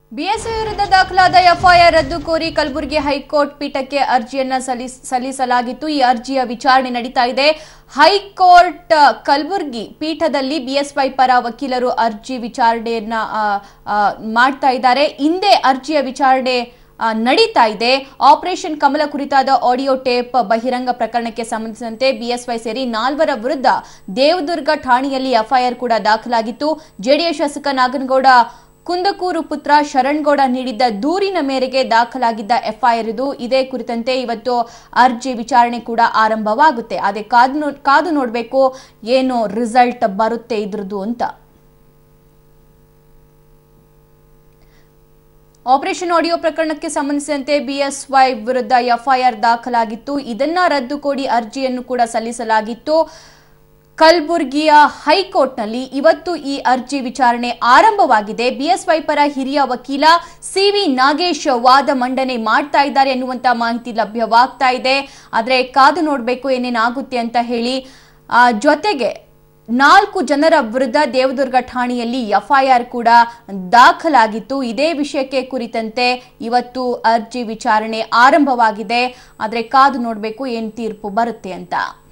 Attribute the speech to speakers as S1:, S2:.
S1: BSY ವಿರುದ್ಧ ದಾಖಲಾದ FIR ರದ್ದು ಕೋರಿ ಕಲಬುರಗಿ ಹೈಕೋರ್ಟ್ ಪೀಠಕ್ಕೆ ಅರ್ಜಿಯನ್ನ ಸಲ್ಲಿಸ್- ಸಲ್ಲಿಸಲಾಗಿತ್ತು ಈ ಅರ್ಜಿಯ ವಿಚಾರಣೆ ನಡೀತಾ ಇದೆ ಹೈಕೋರ್ಟ್ ಆ, ಕಲಬುರಗಿ ಪೀಠದಲ್ಲಿ ಬಿಎಸ್ವೈ ಪರ ವಕೀಲರು ಅರ್ಜಿ ವಿಚಾರಣೆಯನ್ನ ಆ, ಆ, ಮಾಡ್ತಾ ಇದ್ದಾರೆ ಹಿಂದೆ ಅರ್ಜಿಯ ವಿಚಾರಣೆ ಆ, ನಡೀತಾ ಇದೆ ಆಪರೇಷನ್ ಕಮಲ ಕುರಿತಾದ ಆಡಿಯೋ ಟೇಪ್ ಬಹಿರಂಗ ಪ್ರಕರಣಕ್ಕೆ ಸಂಬಂಧಿಸಿದಂತೆ ಬಿಎಸ್ವೈ ಸೇರಿ ನಾಲ್ವರ ವಿರುದ್ಧ ದೇವದುರ್ಗ ಠಾಣೆಯಲ್ಲಿ ಎಫ್ಐಆರ್ ಕೂಡ ದಾಖಲಾಗಿತ್ತು ಜೆಡಿಎಸ್ ಶಾಸಕ ನಾಗನಗೌಡ ಕುಂದಕೂರು ಪುತ್ರ ಶರಣ್ಗೌಡ ನೀಡಿದ್ದ ದೂರಿನ ಮೇರೆಗೆ ದಾಖಲಾಗಿದ್ದ ಎಫ್ಐಆರ್ ಇದು ಇದೇ ಕುರಿತಂತೆ ಇವತ್ತು ಅರ್ಜಿ ವಿಚಾರಣೆ ಕೂಡ ಆರಂಭವಾಗುತ್ತೆ ಅದೇ ಕಾದು ನೋ- ಕಾದು ನೋಡಬೇಕು ಏನು ರಿಸಲ್ಟ್ ಬರುತ್ತೆ ಇದ್ರದ್ದು ಅಂತ ಆಪರೇಷನ್ ಆಡಿಯೋ ಪ್ರಕರಣಕ್ಕೆ ಸಂಬಂಧಿಸಿದಂತೆ ಬಿಎಸ್ವೈ ವಿರುದ್ಧ ಎಫ್ಐಆರ್ ದಾಖಲಾಗಿತ್ತು ಇದನ್ನ ರದ್ದು ಕೋರಿ ಅರ್ಜಿಯನ್ನು ಕೂಡ ಸಲ್ಲಿಸಲಾಗಿತ್ತು ಕಲಬುರ್ಗಿಯ ಹೈಕೋರ್ಟ್ನಲ್ಲಿ ಇವತ್ತು ಈ ಅರ್ಜಿ ವಿಚಾರಣೆ ಆರಂಭವಾಗಿದೆ ಬಿಎಸ್ವೈ ಪರ ಹಿರಿಯ ವಕೀಲ ಸಿವಿ ನಾಗೇಶ್ ವಾದ ಮಂಡನೆ ಮಾಡ್ತಾ ಇದ್ದಾರೆ ಎನ್ನುವಂತ ಮಾಹಿತಿ ಲಭ್ಯವಾಗ್ತಾ ಇದೆ ಆದ್ರೆ ಕಾದು ನೋಡಬೇಕು ಏನೇನಾಗುತ್ತೆ ಅಂತ ಹೇಳಿ ಆ, ಜೊತೆಗೆ ನಾಲ್ಕು ಜನರ ವಿರುದ್ಧ ದೇವದುರ್ಗ ಠಾಣೆಯಲ್ಲಿ ಎಫ್ಐಆರ್ ಕೂಡ ದಾಖಲಾಗಿತ್ತು ಇದೇ ವಿಷಯಕ್ಕೆ ಕುರಿತಂತೆ ಇವತ್ತು ಅರ್ಜಿ ವಿಚಾರಣೆ ಆರಂಭವಾಗಿದೆ ಆದ್ರೆ ಕಾದು ನೋಡಬೇಕು ಏನ್ ತೀರ್ಪು ಬರುತ್ತೆ ಅಂತ